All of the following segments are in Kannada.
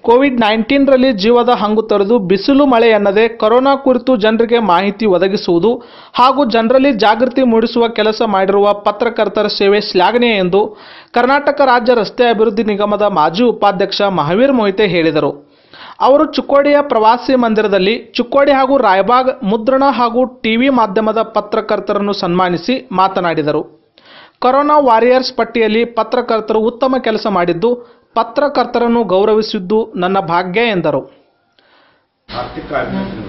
ಕೋವಿಡ್ ನೈನ್ಟೀನ್ರಲ್ಲಿ ಜೀವದ ಹಂಗು ತೊರೆದು ಬಿಸಿಲು ಮಳೆ ಎನ್ನದೆ ಕೊರೋನಾ ಕುರಿತು ಜನರಿಗೆ ಮಾಹಿತಿ ಒದಗಿಸುವುದು ಹಾಗೂ ಜನರಲ್ಲಿ ಜಾಗೃತಿ ಮೂಡಿಸುವ ಕೆಲಸ ಮಾಡಿರುವ ಪತ್ರಕರ್ತರ ಸೇವೆ ಶ್ಲಾಘನೀಯ ಎಂದು ಕರ್ನಾಟಕ ರಾಜ್ಯ ರಸ್ತೆ ಅಭಿವೃದ್ಧಿ ನಿಗಮದ ಮಾಜಿ ಉಪಾಧ್ಯಕ್ಷ ಮಹಾವೀರ್ ಮೊಹಿತೆ ಹೇಳಿದರು ಅವರು ಚಿಕ್ಕೋಡಿಯ ಪ್ರವಾಸಿ ಮಂದಿರದಲ್ಲಿ ಚಿಕ್ಕೋಡಿ ಹಾಗೂ ರಾಯಬಾಗ್ ಮುದ್ರಣ ಹಾಗೂ ಟಿವಿ ಮಾಧ್ಯಮದ ಪತ್ರಕರ್ತರನ್ನು ಸನ್ಮಾನಿಸಿ ಮಾತನಾಡಿದರು ಕೊರೋನಾ ವಾರಿಯರ್ಸ್ ಪಟ್ಟಿಯಲ್ಲಿ ಪತ್ರಕರ್ತರು ಉತ್ತಮ ಕೆಲಸ ಮಾಡಿದ್ದು ಪತ್ರಕರ್ತರನ್ನು ಗೌರವಿಸಿದ್ದು ನನ್ನ ಭಾಗ್ಯ ಎಂದರು ಆರ್ಥಿಕ ಅಭಿವೃದ್ಧಿ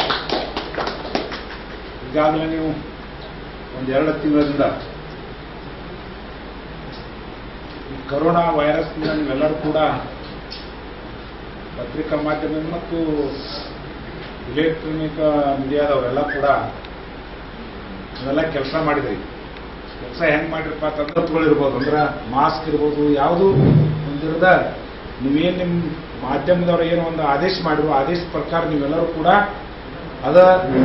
ಈಗಾಗಲೇ ನೀವು ಒಂದೆರಡು ತಿಂಗಳಿಂದ ಈ ಕರೋನಾ ವೈರಸ್ನಿಂದ ನೀವೆಲ್ಲರೂ ಕೂಡ ಪತ್ರಿಕಾ ಮಾಧ್ಯಮ ಮತ್ತು ಇಲೆಕ್ಟ್ರಾನಿಕ್ ಮೀಡಿಯಾದವರೆಲ್ಲ ಕೂಡ ನೀವೆಲ್ಲ ಕೆಲಸ ಮಾಡಿದ್ರಿ ಕೆಲಸ ಹೆಂಗ್ ಮಾಡಿರಪ್ಪ ತಂತ್ರಗಳಿರ್ಬೋದು ಅಂದ್ರೆ ಮಾಸ್ಕ್ ಇರ್ಬೋದು ಯಾವುದು ಒಂದಿರದ ನೀವೇನು ನಿಮ್ಮ ಮಾಧ್ಯಮದವ್ರು ಏನೋ ಒಂದು ಆದೇಶ ಮಾಡಿರೋ ಆದೇಶ ಪ್ರಕಾರ ನೀವೆಲ್ಲರೂ ಕೂಡ ಅದ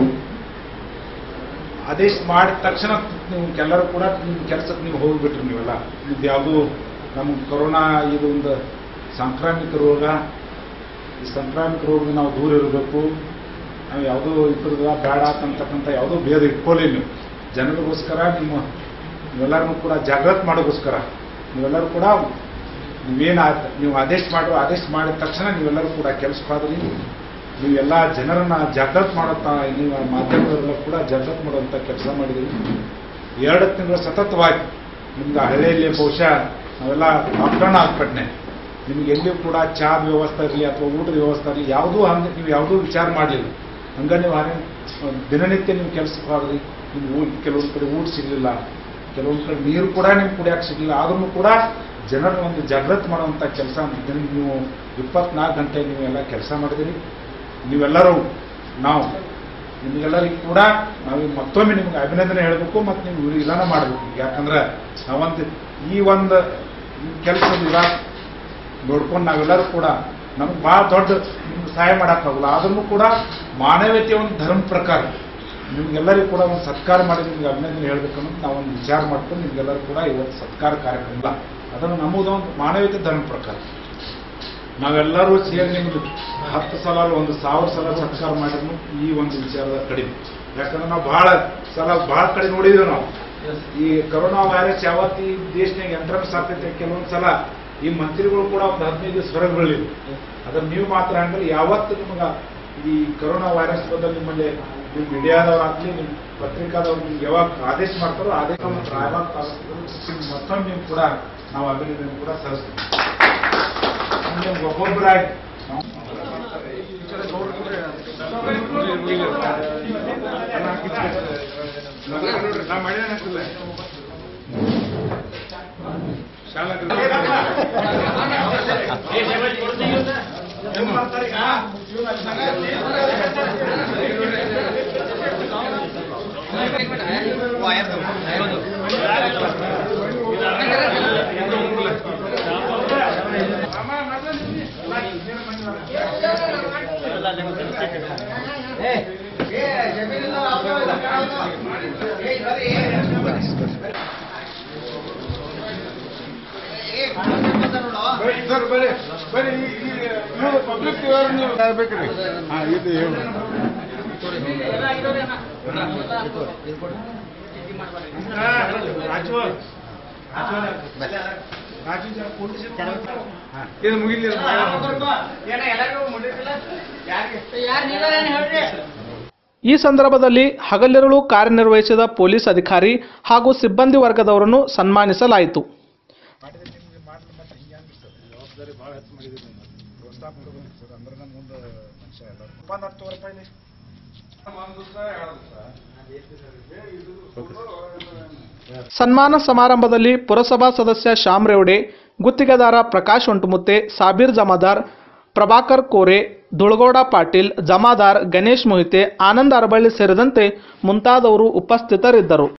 ಆದೇಶ ಮಾಡಿದ ತಕ್ಷಣ ನೀವು ಎಲ್ಲರೂ ಕೂಡ ನಿಮ್ಮ ಕೆಲಸಕ್ಕೆ ನೀವು ಹೋಗಿಬಿಟ್ರಿ ನೀವೆಲ್ಲ ಇದು ಯಾವುದು ನಮ್ಮ ಕೊರೋನಾ ಇದು ಒಂದು ಸಾಂಕ್ರಾಮಿಕ ರೋಗ ಈ ಸಾಂಕ್ರಾಮಿಕ ರೋಗದಿಂದ ನಾವು ದೂರ ಇರಬೇಕು ನಾವು ಯಾವುದೋ ಇದ್ರದ ಬೇಡ ಅಂತಕ್ಕಂಥ ಯಾವುದೋ ಭೇದ ಇಟ್ಕೊಳ್ಳಿ ನೀವು ಜನರಿಗೋಸ್ಕರ ನಿಮ್ಮ ನೀವೆಲ್ಲರನ್ನು ಕೂಡ ಜಾಗೃತಿ ಮಾಡೋಕ್ಕೋಸ್ಕರ ನೀವೆಲ್ಲರೂ ಕೂಡ ನೀವೇನು ನೀವು ಆದೇಶ ಮಾಡುವ ಆದೇಶ ಮಾಡಿದ ತಕ್ಷಣ ನೀವೆಲ್ಲರೂ ಕೂಡ ಕೆಲಸಕ್ಕಾದ್ರಿ ನೀವೆಲ್ಲ ಜನರನ್ನ ಜಾಗೃತಿ ಮಾಡುತ್ತಾ ನೀವು ಮಾಧ್ಯಮದವರೆಲ್ಲ ಕೂಡ ಜಾಗೃತಿ ಮಾಡುವಂಥ ಕೆಲಸ ಮಾಡಿದ್ರಿ ಎರಡು ತಿಂಗಳು ಸತತವಾಗಿ ನಿಮ್ಗೆ ಹಳ್ಳಿಯಲ್ಲಿ ಬಹುಶಃ ನಾವೆಲ್ಲ ಲಾಕ್ಡೌನ್ ಆಗ್ಬಿಟ್ನೆ ನಿಮ್ಗೆ ಎಲ್ಲಿಯೂ ಕೂಡ ಚಾ ವ್ಯವಸ್ಥೆ ಇರಲಿ ಅಥವಾ ಊಟದ ವ್ಯವಸ್ಥೆ ಇರಲಿ ಯಾವುದೂ ಹಂಗೆ ನೀವು ಯಾವುದೂ ವಿಚಾರ ಮಾಡಲಿಲ್ಲ ಹಂಗ ನೀವು ಹಾಗೆ ದಿನನಿತ್ಯ ನೀವು ಕೆಲಸಕ್ಕೆ ಹೋದ್ರಿ ನಿಮ್ಗೆ ಊಟ ಕೆಲವೊಂದು ಕಡೆ ಊಟ ಸಿಗಲಿಲ್ಲ ಕೆಲವೊಂದು ಕಡೆ ನೀರು ಕೂಡ ನಿಮ್ಗೆ ಕುಡಿಯಕ್ಕೆ ಸಿಗಲಿಲ್ಲ ಆದ್ರೂ ಕೂಡ ಜನರ ಒಂದು ಜಾಗೃತಿ ಮಾಡುವಂಥ ಕೆಲಸ ದಿನ ನೀವು ಇಪ್ಪತ್ನಾಲ್ಕು ಗಂಟೆ ನೀವೆಲ್ಲ ಕೆಲಸ ಮಾಡಿದಿರಿ ನೀವೆಲ್ಲರೂ ನಾವು ನಿಮಗೆಲ್ಲರಿಗೂ ಕೂಡ ನಾವು ಮತ್ತೊಮ್ಮೆ ನಿಮ್ಗೆ ಅಭಿನಂದನೆ ಹೇಳಬೇಕು ಮತ್ತು ನೀವು ವಿಧಾನ ಮಾಡಬೇಕು ಯಾಕಂದ್ರೆ ನಾವಂತ ಈ ಒಂದು ಕೆಲಸದ ವಿಧಾನ ನೋಡ್ಕೊಂಡು ನಾವೆಲ್ಲರೂ ಕೂಡ ನಮ್ಗೆ ಭಾಳ ದೊಡ್ಡ ನಿಮ್ಗೆ ಸಹಾಯ ಮಾಡೋಕ್ಕಾಗಲ್ಲ ಆದ್ರೂ ಕೂಡ ಮಾನವೀಯತೆಯ ಒಂದು ಧರ್ಮ ಪ್ರಕಾರ ನಿಮ್ಗೆಲ್ಲರಿಗೂ ಕೂಡ ಒಂದು ಸತ್ಕಾರ ಮಾಡಿ ನಿಮ್ಗೆ ಅಭಿನಂದನೆ ಹೇಳ್ಬೇಕು ಅನ್ನೋದು ನಾವು ಒಂದು ವಿಚಾರ ಮಾಡ್ಕೊಂಡು ನಿಮ್ಗೆಲ್ಲರೂ ಕೂಡ ಇವತ್ತು ಸತ್ಕಾರ ಕಾರ್ಯಕ್ರಮ ಇಲ್ಲ ಅದನ್ನು ನಮ್ಮದು ಒಂದು ಮಾನವೀಯತೆ ಧರ್ಮ ಪ್ರಕಾರ ನಾವೆಲ್ಲರೂ ಸೇರಿ ನಿಮ್ಗೆ ಹತ್ತು ಸಲ ಅಲ್ಲ ಒಂದು ಸಾವಿರ ಸಲ ಸತ್ಕಾರ ಮಾಡಿದ್ರು ಈ ಒಂದು ವಿಚಾರದ ಕಡಿಮೆ ಯಾಕಂದ್ರೆ ನಾವು ಬಹಳ ಸಲ ಬಹಳ ಕಡೆ ನೋಡಿದ್ವಿ ನಾವು ಈ ಕರೋನಾ ವೈರಸ್ ಯಾವತ್ತು ಈ ದೇಶನಾಗ ಎಂಟ್ರೆನ್ಸ್ ಆಗ್ತೈತೆ ಕೆಲವೊಂದು ಸಲ ಈ ಮಂತ್ರಿಗಳು ಕೂಡ ಒಂದು ಹದಿನೈದು ದಿವಸ ಹೊರಗೆ ಬರಲಿಲ್ಲ ಅದನ್ನ ನೀವು ಮಾತ್ರ ಹಂಗಲ್ಲ ಯಾವತ್ತು ನಿಮ್ಗೆ ಈ ಕರೋನಾ ವೈರಸ್ ಬದಲು ನಿಮ್ಮಲ್ಲಿ ನಿಮ್ಮ ಮೀಡಿಯಾದವ್ರಾಗ್ಲಿ ನಿಮ್ಮ ಪತ್ರಿಕಾದವ್ರು ನಿಮ್ಗೆ ಯಾವಾಗ ಆದೇಶ ಮಾಡ್ತಾರೋ ಆದೇಶ ಮತ್ತು ರಾಯಬಾಗ್ ತಾಲೂಕು ಮತ್ತೊಮ್ಮೆ ನೀವು ಕೂಡ ನಾವು ಅಭಿನಂದನೆ ಕೂಡ ಸಲ್ಲಿಸ್ತೀವಿ ನಿಮ್ಗೆ ಒಬ್ಬೊಬ್ಬರಾಗಿ ನಾವು ನಾ ಮಾಡಿದ್ದೇನೆ ಅನ್ಸಲ್ಲ. ಶಾಲಾ ಏನ್ ಮಾಡ್ತಾರೆ ಈಗ? ಬರ್ರಿ ಸರ್ ಬರ್ರಿ ಬರ್ರಿ ನೀವು ಪಬ್ಲಿಕ್ ನೀವು ಹೇಳ್ಬೇಕ್ರಿ ಹಾ ಇದು ಹೇಳಿ ರಾಜು ರಾಜು ಜರ ಪೊಲೀಸ್ ಇದು ಮುಗಿಲಿ ಈ ಸಂದರ್ಭದಲ್ಲಿ ಹಗಲಿರುಳು ಕಾರ್ಯನಿರ್ವಹಿಸಿದ ಪೊಲೀಸ್ ಅಧಿಕಾರಿ ಹಾಗೂ ಸಿಬ್ಬಂದಿ ವರ್ಗದವರನ್ನು ಸನ್ಮಾನಿಸಲಾಯಿತು ಜವಾಬ್ದಾರಿ ಭಾಳ ಹೆಚ್ಚು ಮಾಡಿದ್ರಿ ನೀವು ಪ್ರೋತ್ಸಾಹ ಕೊಡಬೇಕು ಸರ್ ಅಂದ್ರೆ ನಮ್ಮ ಮುಂದೆ ಮನುಷ್ಯ ಎಲ್ಲ ಒಂದು ಹತ್ತು ರೂಪಾಯಿ ಒಂದು ದಿವಸ ಎರಡು ದಿವಸ ಸನ್ಮಾನ ಸಮಾರಂಭದಲ್ಲಿ ಪುರಸಭಾ ಸದಸ್ಯ ಶ್ಯಾಮ್ ರೇವಡೆ ಗುತ್ತಿಗೆದಾರ ಪ್ರಕಾಶ್ ಒಂಟುಮುತ್ತೆ ಸಾಬೀರ್ ಜಮಾದಾರ್ ಪ್ರಭಾಕರ್ ಕೋರೆ ದುಳಗೌಡ ಪಾಟೀಲ್ ಜಮಾದಾರ್ ಗಣೇಶ್ ಮೊಹಿತೆ ಆನಂದ್ ಅರಬಳ್ಳಿ ಸೇರಿದಂತೆ ಮುಂತಾದವರು ಉಪಸ್ಥಿತರಿದ್ದರು